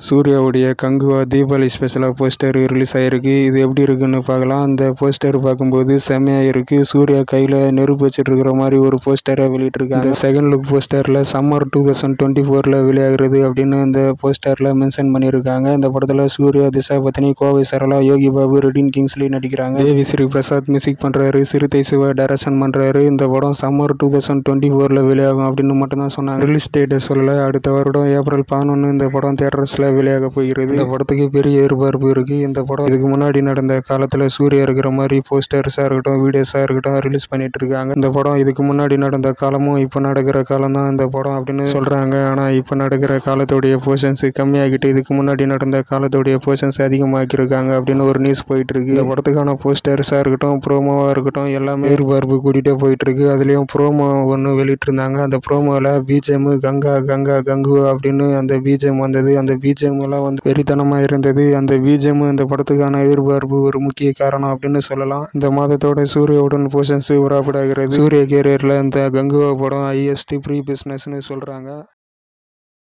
சூர்யாவுடைய கங்குவா தீபாவளி ஸ்பெஷலாக poster release ஆகிருக்கு இது எப்படி இருக்குன்னு பார்க்கலாம் அந்த போஸ்டர் பார்க்கும்போது செம்மையாக இருக்குது சூர்யா கையில் நெருப்பு வச்சுட்டு இருக்கிற மாதிரி ஒரு போஸ்டரை வெளியிட்டிருக்காங்க செகண்ட் லுக் போஸ்டரில் சம்மர் டூ தௌசண்ட் டுவெண்ட்டி ஃபோரில் வெளியாகிறது அப்படின்னு இந்த போஸ்டரில் மென்ஷன் பண்ணியிருக்காங்க இந்த படத்தில் சூர்யா திஷா பத்னி கோவை சரளா யோகி பாபு ரெடின் கிங்ஸ்லி நடிக்கிறாங்க தேவி ஸ்ரீ பிரசாத் மியூசிக் பண்ணுறாரு சிறுத்தை சிவா டைரக்ஷன் பண்ணுறாரு இந்த படம் சம்மர் டூ தௌசண்ட் டுவெண்ட்டி ஃபோரில் வெளியாகும் அப்படின்னு மட்டும்தான் சொன்னாங்க ரிலீஸ் டேட்டை சொல்லலை அடுத்த வருடம் ஏப்ரல் பதினொன்று இந்த படம் தேட்டர்ஸில் வெளியாக போகிறது இந்த படத்துக்கு பெரிய எதிர்பார்ப்பு இருக்குது இந்த படம் இதுக்கு முன்னாடி நடந்த காலத்தில் சூர்யா இருக்கிற மாதிரி போஸ்டர்ஸாக இருக்கட்டும் வீடியோஸாக இருக்கட்டும் ரிலீஸ் பண்ணிட்டு இருக்காங்க இந்த படம் இதுக்கு முன்னாடி நடந்த காலமும் இப்போ நடக்கிற காலம் தான் இந்த படம் அப்படின்னு சொல்கிறாங்க ஆனால் இப்போ நடக்கிற காலத்துடைய போர்ஷன்ஸ் கம்மியாகிட்டு இதுக்கு முன்னாடி நடந்த காலத்துடைய போர்ஷன்ஸ் அதிகமாக்கியிருக்காங்க அப்படின்னு ஒரு நியூஸ் போயிட்டு இருக்கு இந்த படத்துக்கான போஸ்டர்ஸாக இருக்கட்டும் ப்ரோமோவாக இருக்கட்டும் எல்லாமே எதிர்பார்ப்பு கூட்டிகிட்டே போயிட்டு இருக்கு அதுலேயும் ப்ரோமோ ஒன்று வெளியிட்டிருந்தாங்க அந்த ப்ரோமோவில் பிஜிஎம் கங்கா கங்கா கங்கு அப்படின்னு அந்த பிஜிஎம் வந்தது அந்த பிஜிஎம் எல்லாம் வந்து வெறித்தனமாக இருந்தது அந்த பிஜிஎம் இந்த படத்துக்கான எதிர்பார்ப்பு ஒரு முக்கிய காரணம் அப்படின்னு சொல்லலாம் இந்த மாதத்தோட சூர்யாவுடன் போர்ஷன்ஸ் உராப்படாகிறது சூரிய கேரியரில் இந்த கங்குவா படம் ஹையஸ்ட் ப்ரீ பிஸ்னஸ்னு சொல்கிறாங்க